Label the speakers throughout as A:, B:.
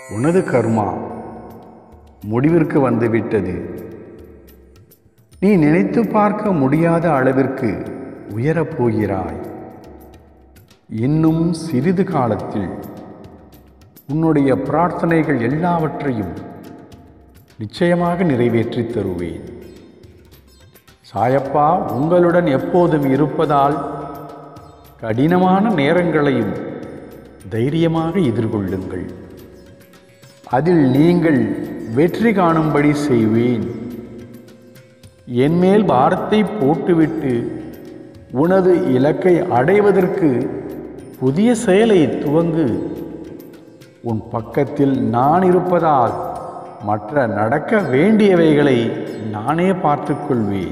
A: உனது கர்மா முடிவிற்கு வந்துவிட்டது நீ நினைத்து பார்க்க முடியாத அளவிற்கு உயரப் போகிறாய் இன்னும் சிறிது காலத்தில் உன்னுடைய பிரார்த்தனைகள் எல்லாவற்றையும் நிச்சயமாக நிறைவேற்றித் தருவேன் சாயப்பா உங்களுடன் எப்போதும் இருப்பதால் கடினமான நேரங்களையும் தைரியமாக எதிர்கொள்ளுங்கள் அதில் நீங்கள் வெற்றி காணும்படி செய்வேன் என்மேல் பாரத்தை போட்டுவிட்டு உனது இலக்கை அடைவதற்கு புதிய செயலை துவங்கு உன் பக்கத்தில் நான் இருப்பதால் மற்ற நடக்க வேண்டியவைகளை நானே பார்த்துக்கொள்வேன்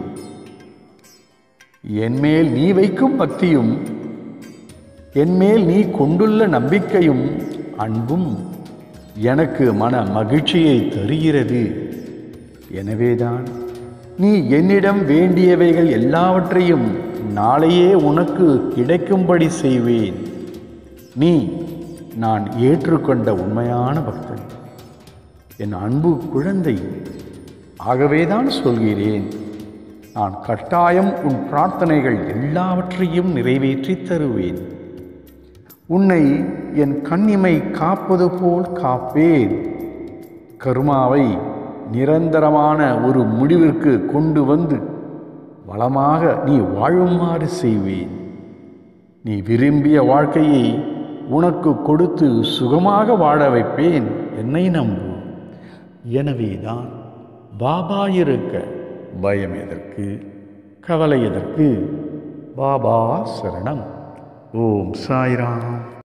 A: என்மேல் நீ வைக்கும் பக்தியும் என்மேல் நீ கொண்டுள்ள நம்பிக்கையும் அன்பும் எனக்கு மன மகிழ்ச்சியை தருகிறது எனவேதான் நீ என்னிடம் வேண்டியவைகள் எல்லாவற்றையும் நாளையே உனக்கு கிடைக்கும்படி செய்வேன் நீ நான் ஏற்றுக்கொண்ட உண்மையான பக்தன் என் அன்பு குழந்தை ஆகவேதான் சொல்கிறேன் நான் கட்டாயம் உன் பிரார்த்தனைகள் எல்லாவற்றையும் நிறைவேற்றித் தருவேன் உன்னை என் கண்ணிமை காப்பது போல் காப்பேன் கருமாவை நிரந்தரமான ஒரு முடிவிற்கு கொண்டு வந்து வளமாக நீ வாழுமாறு செய்வேன் நீ விரும்பிய வாழ்க்கையை உனக்கு கொடுத்து சுகமாக வாழ வைப்பேன் என்னை நம்பு எனவேதான் பாபா இருக்க பயம் எதற்கு கவலை எதற்கு பாபா சரணம் ஓம் சாய்ராம்